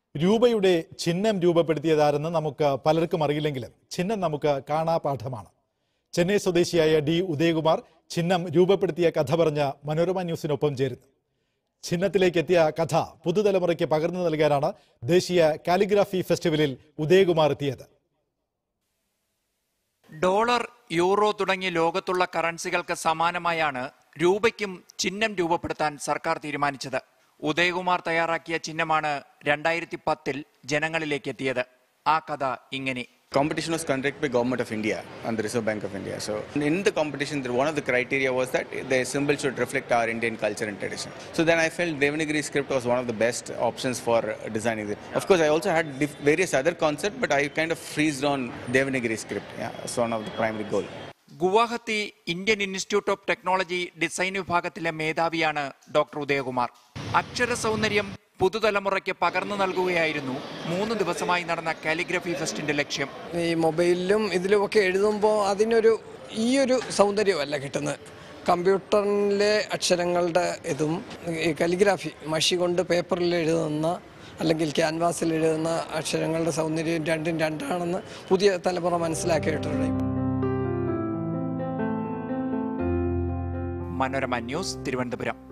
രൂപയുടെ ചിഹ്നം രൂപപ്പെടുത്തിയതാരെന്ന് നമുക്ക് പലർക്കും അറിയില്ലെങ്കിലും ചിഹ്നം നമുക്ക് കാണാപാഠമാണ് ചെന്നൈ സ്വദേശിയായ ഡി ഉദയകുമാർ ചിഹ്നം രൂപപ്പെടുത്തിയ കഥ പറഞ്ഞ മനോരമ ന്യൂസിനൊപ്പം ചേരുന്നു ചിഹ്നത്തിലേക്ക് എത്തിയ കഥ പുതുതലമുറയ്ക്ക് പകർന്നു നൽകാനാണ് ദേശീയ കാലിഗ്രാഫി ഫെസ്റ്റിവലിൽ ഉദയകുമാർ എത്തിയത് ഡോളർ യൂറോ തുടങ്ങിയ ലോകത്തുള്ള കറൻസികൾക്ക് സമാനമായാണ് രൂപയ്ക്കും ചിഹ്നം രൂപപ്പെടുത്താൻ സർക്കാർ തീരുമാനിച്ചത് ഉദയകുമാർ തയ്യാറാക്കിയ ചിഹ്നമാണ് രണ്ടായിരത്തി പത്തിൽ ജനങ്ങളിലേക്ക് എത്തിയത് ആ കഥ ഇങ്ങനെ Competition was conducted by Government of India and the Reserve Bank of India. So in the competition, the- one of the criteria was that the symbol should reflect our Indian culture and tradition. So then I felt Devanagari script was one of the best options for uh, designing it. Of course, I also had dif- various other concepts, but I kind of freezed on Devanagari script. Yeah, that's one of the primary goal. Guwahati Indian Institute of Technology design വിഭാഗത്തിലെ മേധാവിയാണ് doctor Udayakumar അക്ഷര സൗന്ദര്യം പുതുതലമുറയ്ക്ക് പകർന്നു നൽകുകയായിരുന്നു മൂന്ന് ദിവസമായി നടന്ന calligraphy ഫെസ്റ്റിന്റെ ലക്ഷ്യം ഈ മൊബൈലിലും ഇതിലുമൊക്കെ എഴുതുമ്പോൾ അതിനൊരു ഈ ഒരു സൗന്ദര്യമല്ല കിട്ടുന്നത് കമ്പ്യൂട്ടറിലെ അക്ഷരങ്ങളുടെ ഇതും ഈ കലിഗ്രാഫി മഷി കൊണ്ട് പേപ്പറിൽ എഴുതുന്ന അല്ലെങ്കിൽ ക്യാൻവാസിൽ എഴുതുന്ന അക്ഷരങ്ങളുടെ സൗന്ദര്യം രണ്ടും രണ്ടാണെന്ന് പുതിയ തലമുറ മനസ്സിലാക്കിയിട്ടുണ്ട് മനോരമ ന്യൂസ് തിരുവനന്തപുരം